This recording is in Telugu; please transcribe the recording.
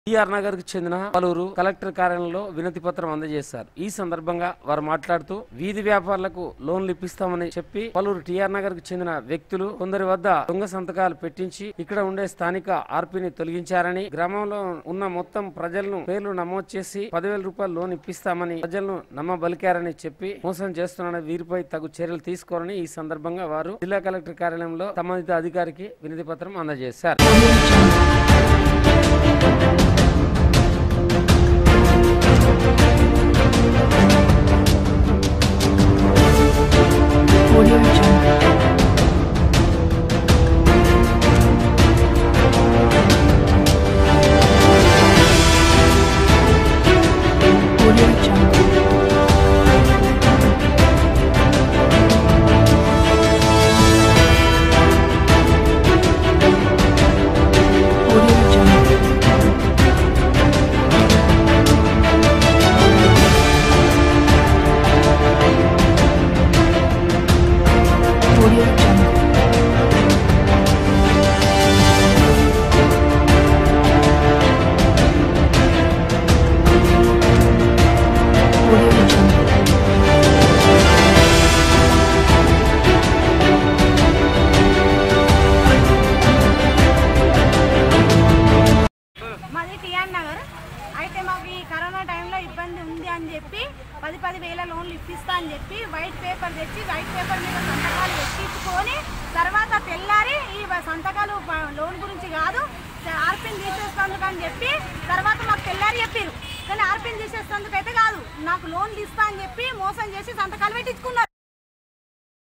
టిఆర్ నగర్ కు చెందిన పలువురు కలెక్టర్ కార్యాలయంలో వినతి పత్రం అందజేశారు ఈ సందర్భంగా వారు మాట్లాడుతూ వీధి వ్యాపారులకు లోన్లు ఇప్పిస్తామని చెప్పి పలువురు టిఆర్ నగర్ కు చెందిన వ్యక్తులు కొందరి వద్ద దొంగ సంతకాలు పెట్టించి ఇక్కడ ఉండే స్థానిక ఆర్పీని తొలగించారని గ్రామంలో ఉన్న మొత్తం ప్రజలను పేర్లు నమోదు చేసి పదివేల రూపాయలు లోన్ ఇప్పిస్తామని ప్రజలను నమ్మబలికారని చెప్పి మోసం చేస్తున్నారని వీరిపై తగు చర్యలు తీసుకోవాలని ఈ సందర్భంగా వారు జిల్లా కలెక్టర్ కార్యాలయంలో సంబంధిత అధికారికి వినతి పత్రం అందజేశారు Audio Jungle. Audio Jungle. Audio Jungle. Audio Jungle. Audio Jungle. మాది టిఆర్ నగర్ అయితే మాకు ఈ కరోనా టైంలో ఇబ్బంది ఉంది అని చెప్పి పది పది వేల లోన్లు ఇప్పిస్తా అని చెప్పి వైట్ పేపర్ తెచ్చి వైట్ పేపర్ మీద సంతకాలు ఎక్కించుకొని తర్వాత తెల్లారి ఈ వ- సంతకాలు ప- లోన్ గురించి కాదు ఆర్పిన్ తీసేస్తందుకు అని చెప్పి తర్వాత మాకు తెల్లారి చెప్పారు కానీ ఆర్పిన్ తీసేస్తందుకు అయితే కాదు నాకు లోన్లు ఇస్తా అని చెప్పి మోసం చేసి సంతకాలు పెట్టించుకున్నారు